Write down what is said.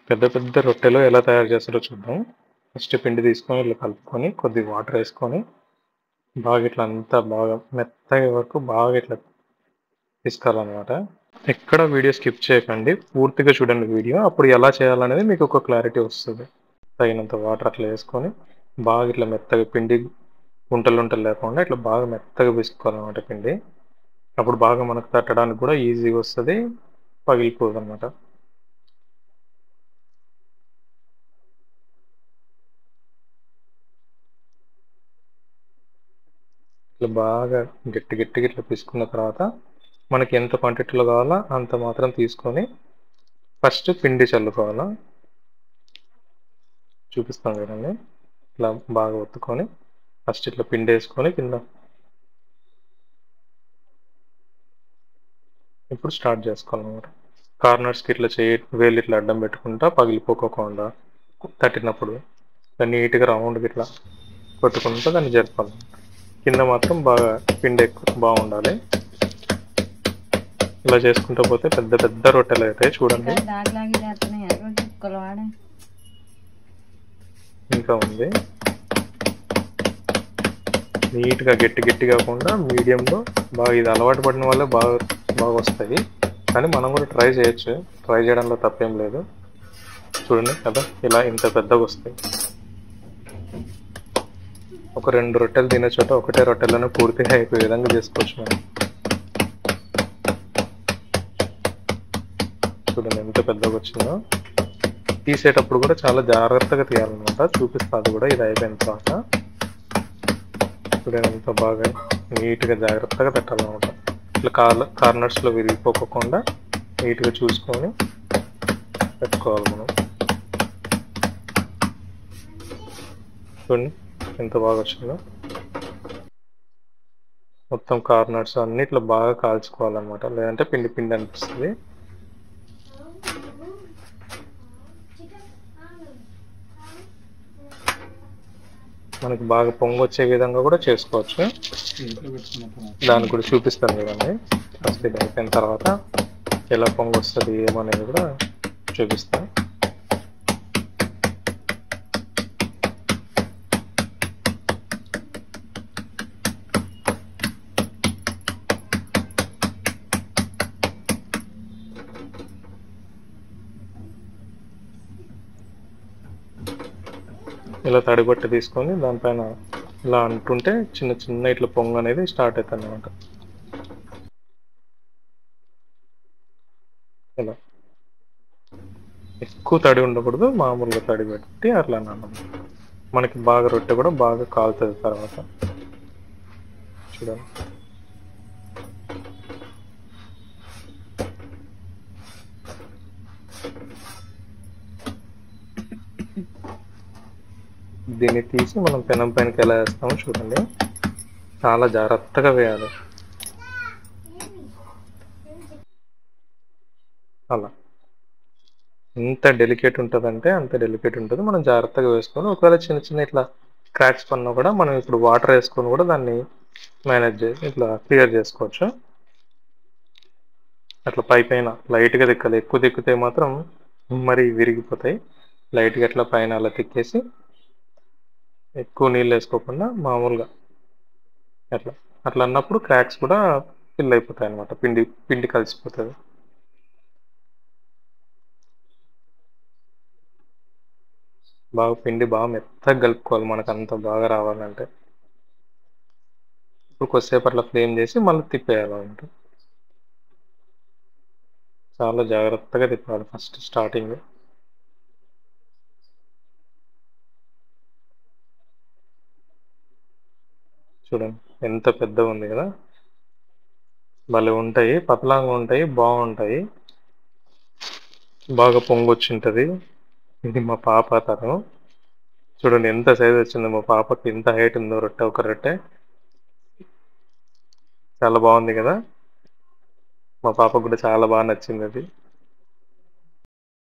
పెద్ద పెద్ద రొట్టెలు ఎలా తయారు చేస్తారో చూద్దాం ఫస్ట్ పిండి తీసుకొని ఇట్లా కలుపుకొని కొద్దిగా వాటర్ వేసుకొని బాగా ఇట్లా అంతా బాగా మెత్తగా వరకు బాగా ఇట్లా తీసుకోవాలన్నమాట ఎక్కడ వీడియో స్కిప్ చేయకండి పూర్తిగా చూడండి వీడియో అప్పుడు ఎలా చేయాలనేది మీకు ఒక క్లారిటీ వస్తుంది తగినంత వాటర్ అట్లా వేసుకొని బాగా ఇట్లా మెత్తగా పిండి గుంటలు ఉంటలు లేకుండా ఇట్లా బాగా మెత్తగా పిసుకోవాలన్నమాట పిండి అప్పుడు బాగా మనకు తట్టడానికి కూడా ఈజీగా వస్తుంది పగిలిపోదు అనమాట ఇట్లా బాగా గట్టి గట్టిగా ఇట్లా పిసుకున్న తర్వాత మనకి ఎంత క్వాంటిటీలో కావాలో అంత మాత్రం తీసుకొని ఫస్ట్ పిండి చల్లుకోవాలా చూపిస్తాం కదండి ఇట్లా బాగా ఒత్తుకొని ఫస్ట్ ఇట్లా పిండి వేసుకొని కింద ఇప్పుడు స్టార్ట్ చేసుకోవాలన్నమాట కార్నర్స్కి ఇట్లా చేయి వేలు ఇట్లా అడ్డం పెట్టుకుంటా పగిలిపోకోకుండా తట్టినప్పుడు దాన్ని నీట్గా రౌండ్కి ఇట్లా కొట్టుకుంటూ దాన్ని జరపాలి కింద మాత్రం బాగా పిండి ఎక్కువ బాగుండాలి ఇలా చేసుకుంటూ పోతే పెద్ద పెద్ద రొట్టెలు అవుతాయి చూడండి దాట్లాగి చేస్తున్నాయి ఎర్ర చుక్కలు వాడే ఇంకా ఉంది నీట్గా గట్టి గట్టి కాకుండా మీడియంలో బాగా ఇది అలవాటు పడిన వల్లే బాగా బాగా వస్తాయి కానీ మనం కూడా ట్రై చేయొచ్చు ట్రై చేయడంలో తప్పేం లేదు చూడండి కదా ఇలా ఇంత పెద్దగా వస్తాయి ఒక రెండు రొట్టెలు తినే చోట ఒకటే రొట్టెలను పూర్తిగా అయిపోయే విధంగా చేసుకోవచ్చు మనం చూడండి ఎంత పెద్దగా వచ్చిందో తీసేటప్పుడు కూడా చాలా జాగ్రత్తగా తీయాలన్నమాట చూపిస్తుంది కూడా ఇది అయిపోయిన తర్వాత చూడండి ఎంత బాగా నీట్గా జాగ్రత్తగా పెట్టాలన్నమాట ఇట్లా కార్ కార్నర్స్లో విరిగిపోకుండా నీట్గా చూసుకొని పెట్టుకోవాలి మనం చూడండి ఎంత బాగా వచ్చిందో మొత్తం కార్నర్స్ అన్ని ఇట్లా బాగా కాల్చుకోవాలన్నమాట లేదంటే పిండి పిండి అనిపిస్తుంది మనకి బాగా పొంగు వచ్చే విధంగా కూడా చేసుకోవచ్చు దాన్ని కూడా చూపిస్తాను కదండి ఫస్ట్ ఇది అయిపోయిన తర్వాత ఎలా పొంగు వస్తుంది ఏమనేది కూడా చూపిస్తాను ఇలా తడిబట్ట తీసుకొని దానిపైన ఇలా అంటుంటే చిన్న చిన్న ఇట్లా పొంగు అనేది స్టార్ట్ అవుతుంది అనమాట ఇలా ఎక్కువ తడి ఉండకూడదు మామూలుగా తడి పెట్టి అట్లా అన్నమాట మనకి బాగా రొట్టె కూడా బాగా కాలుతుంది తర్వాత చూడండి దీన్ని తీసి మనం పెనం పైనకి ఎలా వేస్తామో చూడండి చాలా జాగ్రత్తగా వేయాలి అలా ఎంత డెలికేట్ ఉంటుందంటే అంత డెలికేట్ ఉంటుంది మనం జాగ్రత్తగా వేసుకొని ఒకవేళ చిన్న చిన్న ఇట్లా క్రాక్స్ పడినా కూడా మనం ఇప్పుడు వాటర్ వేసుకొని కూడా దాన్ని మేనేజ్ చేసి ఇట్లా క్లియర్ చేసుకోవచ్చు అట్లా పై పైన లైట్గా తిక్కాలి ఎక్కువ తిక్కితే మాత్రం మరి విరిగిపోతాయి లైట్గా అట్లా పైన అలా తిక్కేసి ఎక్కువ నీళ్ళు వేసుకోకుండా మామూలుగా అట్లా అట్లా అన్నప్పుడు క్రాక్స్ కూడా ఫిల్ అయిపోతాయి అన్నమాట పిండి పిండి కలిసిపోతుంది బాగా పిండి బాగా మెత్తగా కలుపుకోవాలి మనకు అంత బాగా రావాలంటే ఇప్పుడు కొద్దిసేపు అట్లా ఫ్లేమ్ చేసి మళ్ళీ తిప్పేయాలంట చాలా జాగ్రత్తగా తిప్పాలి ఫస్ట్ స్టార్టింగ్ చూడండి ఎంత పెద్దగా ఉంది కదా భలే ఉంటాయి పతలాంగా ఉంటాయి బాగుంటాయి బాగా పొంగొచ్చింటది ఇది మా పాప తను చూడండి ఎంత సైజ్ వచ్చిందో మా పాపకి ఎంత హైట్ ఉందో రొట్టె ఒక రొట్టె చాలా బాగుంది కదా మా పాపకు కూడా చాలా బాగా నచ్చింది అది